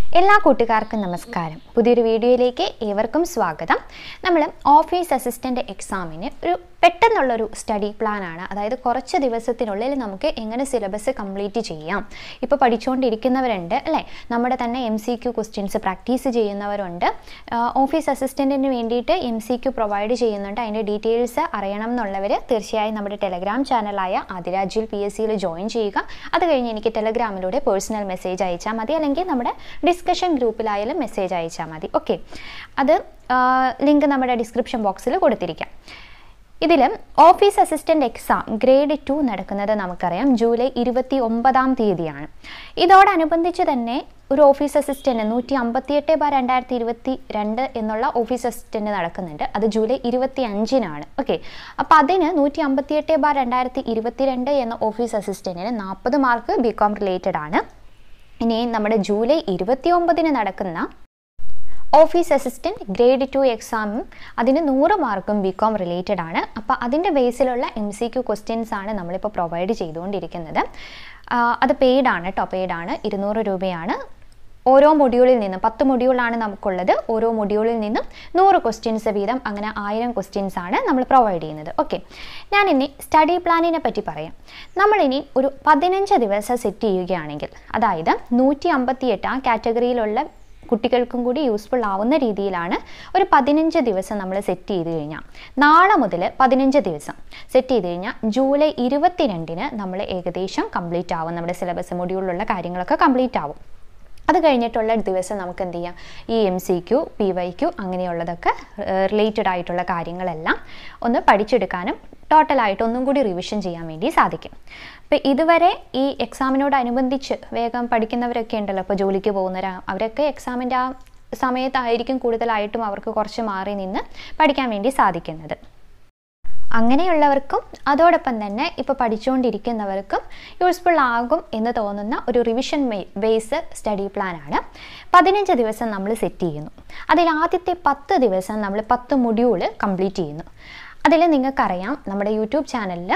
എല്ലാ കൂട്ടുകാർക്കും നമസ്കാരം പുതിയൊരു വീഡിയോയിലേക്ക് ഏവർക്കും സ്വാഗതം നമ്മൾ ഓഫീസ് അസിസ്റ്റൻ്റ് എക്സാമിന് ഒരു പെട്ടെന്നുള്ളൊരു സ്റ്റഡി പ്ലാനാണ് അതായത് കുറച്ച് ദിവസത്തിനുള്ളിൽ നമുക്ക് എങ്ങനെ സിലബസ് കംപ്ലീറ്റ് ചെയ്യാം ഇപ്പോൾ പഠിച്ചുകൊണ്ടിരിക്കുന്നവരുണ്ട് അല്ലേ നമ്മുടെ തന്നെ M C Q questions practice ചെയ്യുന്നവരുണ്ട് ആഹ് ഓഫീസ് അസിസ്റ്റൻറ്റിന് വേണ്ടിയിട്ട് എം സി ക്യു പ്രൊവൈഡ് ചെയ്യുന്നുണ്ട് അതിൻ്റെ ഡീറ്റെയിൽസ് അറിയണം എന്നുള്ളവർ തീർച്ചയായും നമ്മുടെ ടെലഗ്രാം ചാനലായ ആദിരാജിൽ പി എസ് സിയിൽ ജോയിൻ ചെയ്യുക അത് കഴിഞ്ഞ് എനിക്ക് ടെലഗ്രാമിലൂടെ പേഴ്സണൽ മെസ്സേജ് അയച്ചാൽ മതി അല്ലെങ്കിൽ നമ്മുടെ ഡിസ്കഷൻ ഗ്രൂപ്പിലായാലും മെസ്സേജ് അയച്ചാൽ മതി ഓക്കെ അത് ലിങ്ക് നമ്മുടെ ഡിസ്ക്രിപ്ഷൻ ബോക്സിൽ കൊടുത്തിരിക്കാം ഇതിൽ office assistant exam grade two നടക്കുന്നത് നമുക്കറിയാം ജൂലൈ ഇരുപത്തി ഒമ്പതാം തീയതിയാണ് ഇതോടനുബന്ധിച്ച് തന്നെ ഒരു ഓഫീസ് അസിസ്റ്റൻ്റ് നൂറ്റി അമ്പത്തിയെട്ട് ബാർ രണ്ടായിരത്തി ഇരുപത്തി രണ്ട് എന്നുള്ള ഓഫീസ് അസിസ്റ്റൻ്റ് നടക്കുന്നുണ്ട് അത് ജൂലൈ ഇരുപത്തി അഞ്ചിനാണ് ഓക്കെ അപ്പോൾ അതിന് നൂറ്റി അമ്പത്തിയെട്ട് ബാർ രണ്ടായിരത്തി ഇരുപത്തിരണ്ട് എന്ന ഓഫീസ് അസിസ്റ്റൻറ്റിന് നാൽപ്പത് മാർക്ക് ബി കോം റിലേറ്റഡ് ആണ് ഇനി നമ്മുടെ ജൂലൈ ഇരുപത്തി ഒമ്പതിന് നടക്കുന്ന ഓഫീസ് അസിസ്റ്റൻറ്റ് ഗ്രേഡ് ടു എക്സാമും അതിന് നൂറ് മാർക്കും ബി കോം റിലേറ്റഡ് ആണ് അപ്പോൾ അതിൻ്റെ ബേസിലുള്ള എം സി ക്യു ക്വസ്റ്റ്യൻസ് ആണ് നമ്മളിപ്പോൾ പ്രൊവൈഡ് ചെയ്തുകൊണ്ടിരിക്കുന്നത് ആ, അത് പെയ്ഡ് ആണ് കേട്ടോ പെയ്ഡ് ആണ് ഇരുന്നൂറ് രൂപയാണ് ഓരോ മൊഡ്യൂളിൽ നിന്നും പത്ത് മൊഡ്യൂളാണ് നമുക്കുള്ളത് ഓരോ മൊഡ്യൂളിൽ നിന്നും നൂറ് ക്വസ്റ്റ്യൻസ് വീതം അങ്ങനെ ആയിരം ക്വസ്റ്റ്യൻസ് ആണ് നമ്മൾ പ്രൊവൈഡ് ചെയ്യുന്നത് ഓക്കെ ഞാനിനി സ്റ്റഡി പ്ലാനിനെ പറ്റി പറയാം നമ്മളിനി ഒരു പതിനഞ്ച് ദിവസം സെറ്റ് ചെയ്യുകയാണെങ്കിൽ അതായത് നൂറ്റി അമ്പത്തിയെട്ട് ആ കാറ്റഗറിയിലുള്ള കുട്ടികൾക്കും കൂടി യൂസ്ഫുൾ ആവുന്ന രീതിയിലാണ് ഒരു പതിനഞ്ച് ദിവസം നമ്മൾ സെറ്റ് ചെയ്ത് കഴിഞ്ഞാൽ നാളെ മുതൽ പതിനഞ്ച് ദിവസം സെറ്റ് ചെയ്ത് കഴിഞ്ഞാൽ ജൂലൈ ഇരുപത്തിരണ്ടിന് നമ്മൾ ഏകദേശം കംപ്ലീറ്റ് ആവും നമ്മുടെ സിലബസ് മൊഡ്യൂളിലുള്ള കാര്യങ്ങളൊക്കെ കംപ്ലീറ്റ് ആവും അത് കഴിഞ്ഞിട്ടുള്ള ദിവസം നമുക്ക് എന്ത് ചെയ്യാം ഈ M C Q P Y Q അങ്ങനെയുള്ളതൊക്കെ റിലേറ്റഡ് ആയിട്ടുള്ള കാര്യങ്ങളെല്ലാം ഒന്ന് പഠിച്ചെടുക്കാനും ടോട്ടലായിട്ട് ഒന്നും കൂടി റിവിഷൻ ചെയ്യാൻ വേണ്ടി സാധിക്കും അപ്പോൾ ഇതുവരെ ഈ എക്സാമിനോടനുബന്ധിച്ച് വേഗം പഠിക്കുന്നവരൊക്കെ ഉണ്ടല്ലോ ഇപ്പോൾ ജോലിക്ക് പോകുന്നവരാ അവരൊക്കെ എക്സാമിൻ്റെ ആ സമയത്തായിരിക്കും കൂടുതലായിട്ടും അവർക്ക് കുറച്ച് മാറി നിന്ന് പഠിക്കാൻ വേണ്ടി സാധിക്കുന്നത് അങ്ങനെയുള്ളവർക്കും അതോടൊപ്പം തന്നെ ഇപ്പോൾ പഠിച്ചുകൊണ്ടിരിക്കുന്നവർക്കും യൂസ്ഫുൾ ആകും എന്ന് തോന്നുന്ന ഒരു റിവിഷൻ ബേസ് സ്റ്റഡി പ്ലാനാണ് പതിനഞ്ച് ദിവസം നമ്മൾ സെറ്റ് ചെയ്യുന്നു അതിൽ ആദ്യത്തെ പത്ത് ദിവസം നമ്മൾ പത്ത് മൊഡ്യൂള് കംപ്ലീറ്റ് ചെയ്യുന്നു അതിൽ നിങ്ങൾക്കറിയാം നമ്മുടെ യൂട്യൂബ് ചാനലിൽ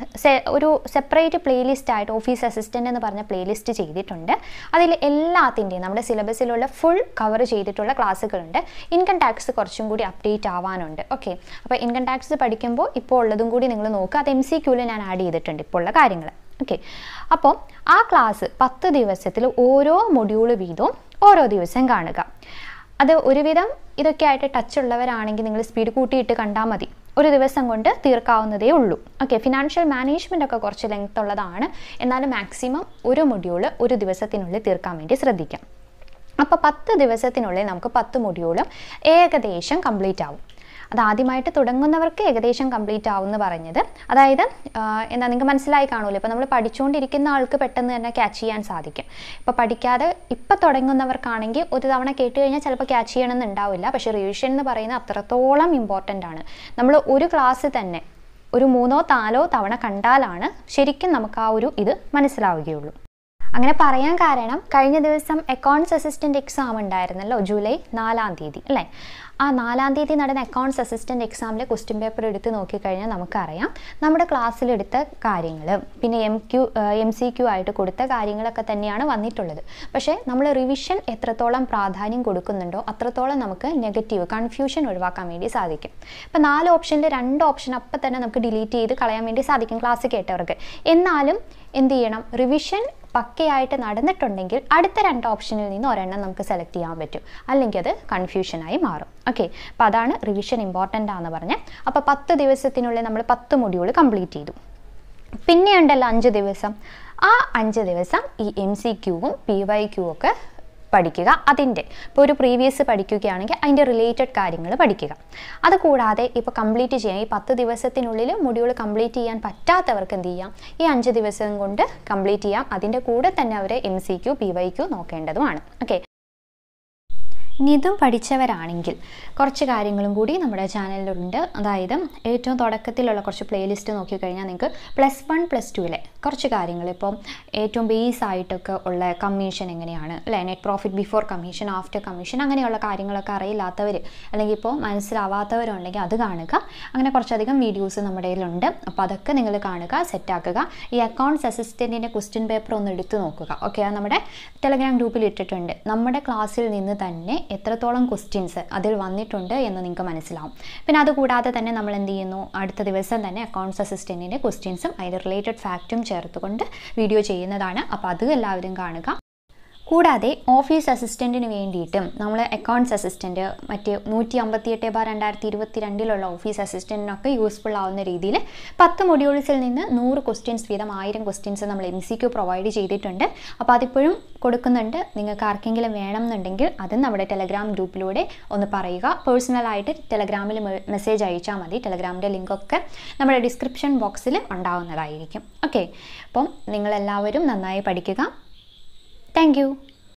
ഒരു സെപ്പറേറ്റ് പ്ലേലിസ്റ്റ് ആയിട്ട് ഓഫീസ് അസിസ്റ്റൻ്റ് എന്ന് പറഞ്ഞ പ്ലേലിസ്റ്റ് ചെയ്തിട്ടുണ്ട് അതിൽ എല്ലാത്തിൻ്റെയും നമ്മുടെ സിലബസിലുള്ള ഫുൾ കവർ ചെയ്തിട്ടുള്ള ക്ലാസ്സുകളുണ്ട് ഇൻകം ടാക്സ് കുറച്ചും കൂടി അപ്ഡേറ്റ് ആവാനുണ്ട് ഓക്കെ അപ്പോൾ ഇൻകം ടാക്സ് പഠിക്കുമ്പോൾ ഇപ്പോൾ ഉള്ളതും കൂടി നിങ്ങൾ നോക്കുക അത് എം സി ക്യൂവിൽ ഞാൻ ആഡ് ചെയ്തിട്ടുണ്ട് ഇപ്പോൾ ഉള്ള കാര്യങ്ങൾ ഓക്കെ അപ്പോൾ ആ ക്ലാസ് പത്ത് ദിവസത്തിൽ ഓരോ മൊഡ്യൂൾ വീതവും ഓരോ ദിവസം കാണുക അത് ഒരുവിധം ഇതൊക്കെ ആയിട്ട് ടച്ച് ഉള്ളവരാണെങ്കിൽ നിങ്ങൾ സ്പീഡ് കൂട്ടിയിട്ട് കണ്ടാൽ മതി ഒരു ദിവസം കൊണ്ട് തീർക്കാവുന്നതേ ഉള്ളൂ ഓക്കെ ഫിനാൻഷ്യൽ മാനേജ്മെൻ്റ് ഒക്കെ കുറച്ച് ലെങ്ത് ഉള്ളതാണ് എന്നാലും മാക്സിമം ഒരു മൊഡ്യൂള് ഒരു ദിവസത്തിനുള്ളിൽ തീർക്കാൻ വേണ്ടി ശ്രദ്ധിക്കാം അപ്പോൾ പത്ത് ദിവസത്തിനുള്ളിൽ നമുക്ക് പത്ത് മൊഡ്യൂളും ഏകദേശം കംപ്ലീറ്റ് ആവും അത് ആദ്യമായിട്ട് തുടങ്ങുന്നവർക്ക് ഏകദേശം കംപ്ലീറ്റ് ആവും എന്ന് പറഞ്ഞത് അതായത് ആ, എന്താ നിങ്ങൾക്ക് മനസ്സിലായി കാണുമല്ലോ ഇപ്പോൾ നമ്മൾ പഠിച്ചുകൊണ്ടിരിക്കുന്ന ആൾക്ക് പെട്ടെന്ന് തന്നെ ക്യാച്ച് ചെയ്യാൻ സാധിക്കും ഇപ്പോൾ പഠിക്കാതെ ഇപ്പം തുടങ്ങുന്നവർക്കാണെങ്കിൽ ഒരു തവണ കേട്ട് കഴിഞ്ഞാൽ ചിലപ്പോൾ ക്യാച്ച് ചെയ്യണമെന്നുണ്ടാവില്ല പക്ഷേ റിവിഷൻ എന്ന് പറയുന്നത് അത്രത്തോളം ഇമ്പോർട്ടൻ്റ് ആണ് നമ്മൾ ഒരു ക്ലാസ് തന്നെ ഒരു മൂന്നോ നാലോ തവണ കണ്ടാലാണ് ശരിക്കും നമുക്ക് ആ ഒരു ഇത് മനസ്സിലാവുകയുള്ളൂ അങ്ങനെ പറയാൻ കാരണം കഴിഞ്ഞ ദിവസം അക്കൗണ്ട്സ് അസിസ്റ്റൻ്റ് എക്സാം ഉണ്ടായിരുന്നല്ലോ ജൂലൈ നാലാം തീയതി അല്ലേ ആ നാലാം തീയതി നടന്ന അക്കൗണ്ട്സ് അസിസ്റ്റൻ്റ് എക്സാമിലെ ക്വസ്റ്റ്യൻ പേപ്പർ എടുത്ത് നോക്കിക്കഴിഞ്ഞാൽ നമുക്കറിയാം നമ്മുടെ ക്ലാസ്സിലെടുത്ത കാര്യങ്ങൾ പിന്നെ M Q M C Q ആയിട്ട് കൊടുത്ത കാര്യങ്ങളൊക്കെ തന്നെയാണ് വന്നിട്ടുള്ളത് പക്ഷേ നമ്മൾ റിവിഷൻ എത്രത്തോളം പ്രാധാന്യം കൊടുക്കുന്നുണ്ടോ അത്രത്തോളം നമുക്ക് നെഗറ്റീവ് കൺഫ്യൂഷൻ ഒഴിവാക്കാൻ വേണ്ടി സാധിക്കും ഇപ്പം നാല് ഓപ്ഷനിൽ രണ്ട് ഓപ്ഷൻ അപ്പം തന്നെ നമുക്ക് ഡിലീറ്റ് ചെയ്ത് കളയാൻ വേണ്ടി സാധിക്കും ക്ലാസ് കേട്ടവർക്ക് എന്നാലും എന്ത് ചെയ്യണം റിവിഷൻ പക്കയായിട്ട് നടന്നിട്ടുണ്ടെങ്കിൽ അടുത്ത രണ്ട് ഓപ്ഷനിൽ നിന്ന് ഒരെണ്ണം നമുക്ക് സെലക്ട് ചെയ്യാൻ പറ്റും അല്ലെങ്കിൽ അത് കൺഫ്യൂഷനായി മാറും ഓക്കെ അപ്പോൾ അതാണ് റിവിഷൻ ഇമ്പോർട്ടൻ്റ് ആണെന്ന് പറഞ്ഞ് അപ്പോൾ പത്ത് ദിവസത്തിനുള്ളിൽ നമ്മൾ പത്ത് മൊഡ്യൂൾ കംപ്ലീറ്റ് ചെയ്തു പിന്നെ ഉണ്ടല്ലോ അഞ്ച് ദിവസം ആ അഞ്ച് ദിവസം ഈ എം സി ക്യൂവും പി വൈ ക്യൂ ഒക്കെ പഠിക്കുക അതിൻ്റെ ഇപ്പോൾ ഒരു പ്രീവിയസ് പഠിക്കുകയാണെങ്കിൽ അതിൻ്റെ റിലേറ്റഡ് കാര്യങ്ങൾ പഠിക്കുക അതുകൂടാതെ ഇപ്പോൾ കംപ്ലീറ്റ് ചെയ്യാൻ ഈ പത്ത് ദിവസത്തിനുള്ളിൽ മൊഡ്യൂൾ കംപ്ലീറ്റ് ചെയ്യാൻ പറ്റാത്തവർക്ക് എന്ത് ചെയ്യാം ഈ അഞ്ച് ദിവസം കൊണ്ട് കംപ്ലീറ്റ് ചെയ്യാം അതിൻ്റെ കൂടെ തന്നെ അവർ M C Q P Y Q നോക്കേണ്ടതുമാണ് ഓക്കെ ഇനി ഇതും പഠിച്ചവരാണെങ്കിൽ കുറച്ച് കാര്യങ്ങളും കൂടി നമ്മുടെ ചാനലിലുണ്ട് അതായത് ഏറ്റവും തുടക്കത്തിലുള്ള കുറച്ച് പ്ലേലിസ്റ്റ് നോക്കിക്കഴിഞ്ഞാൽ നിങ്ങൾക്ക് പ്ലസ് വൺ പ്ലസ് ടുവിലെ കുറച്ച് കാര്യങ്ങൾ ഇപ്പോൾ ഏറ്റവും ബേസ് ആയിട്ടൊക്കെ ഉള്ള കമ്മീഷൻ എങ്ങനെയാണ് അല്ലേ net profit before commission after commission അങ്ങനെയുള്ള കാര്യങ്ങളൊക്കെ അറിയില്ലാത്തവർ അല്ലെങ്കിൽ ഇപ്പോൾ മനസ്സിലാവാത്തവരുണ്ടെങ്കിൽ അത് കാണുക അങ്ങനെ കുറച്ചധികം വീഡിയോസ് നമ്മുടെ കയ്യിലുണ്ട് അപ്പോൾ അതൊക്കെ നിങ്ങൾ കാണുക സെറ്റാക്കുക ഈ അക്കൗണ്ട്സ് അസിസ്റ്റൻറ്റിൻ്റെ ക്വസ്റ്റ്യൻ പേപ്പർ ഒന്ന് എടുത്തു നോക്കുക ഓക്കെ അത് നമ്മുടെ ടെലഗ്രാം ഗ്രൂപ്പിൽ ഇട്ടിട്ടുണ്ട് നമ്മുടെ ക്ലാസ്സിൽ നിന്ന് തന്നെ എത്രത്തോളം ക്വസ്റ്റ്യൻസ് അതിൽ വന്നിട്ടുണ്ട് എന്ന് നിങ്ങൾക്ക് മനസ്സിലാവും പിന്നെ അതുകൂടാതെ തന്നെ നമ്മൾ എന്ത് ചെയ്യുന്നു അടുത്ത ദിവസം തന്നെ അക്കൗണ്ട്സ് അസിസ്റ്റൻറ്റിൻ്റെ ക്വസ്റ്റ്യൻസും അതിൻ്റെ റിലേറ്റഡ് ഫാക്റ്റും ചേർത്തുകൊണ്ട് വീഡിയോ ചെയ്യുന്നതാണ് അപ്പോൾ അത് എല്ലാവരും കാണുക കൂടാതെ ഓഫീസ് അസിസ്റ്റൻറ്റിന് വേണ്ടിയിട്ടും നമ്മൾ അക്കൗണ്ട്സ് അസിസ്റ്റൻറ്റ് മറ്റേ നൂറ്റി അമ്പത്തിയെട്ട് ബാർ രണ്ടായിരത്തി ഇരുപത്തി രണ്ടിലുള്ള ഓഫീസ് അസിസ്റ്റൻറ്റിനൊക്കെ യൂസ്ഫുൾ ആവുന്ന രീതിയിൽ പത്ത് മൊഡ്യൂൾസിൽ നിന്ന് നൂറ് ക്വസ്റ്റ്യൻസ് വീതം ആയിരം ക്വസ്റ്റ്യൻസ് നമ്മൾ എം സി ക്യു പ്രൊവൈഡ് ചെയ്തിട്ടുണ്ട് അപ്പോൾ അതിപ്പോഴും കൊടുക്കുന്നുണ്ട് നിങ്ങൾക്ക് ആർക്കെങ്കിലും വേണം എന്നുണ്ടെങ്കിൽ അതും നമ്മുടെ ടെലഗ്രാം ഗ്രൂപ്പിലൂടെ ഒന്ന് പറയുക പേഴ്സണലായിട്ട് ടെലഗ്രാമിൽ മെസ്സേജ് അയച്ചാൽ മതി ടെലഗ്രാമിൻ്റെ ലിങ്കൊക്കെ നമ്മുടെ ഡിസ്ക്രിപ്ഷൻ ബോക്സിൽ ഉണ്ടാവുന്നതായിരിക്കും ഓക്കെ അപ്പം നിങ്ങളെല്ലാവരും നന്നായി പഠിക്കുക Thank you.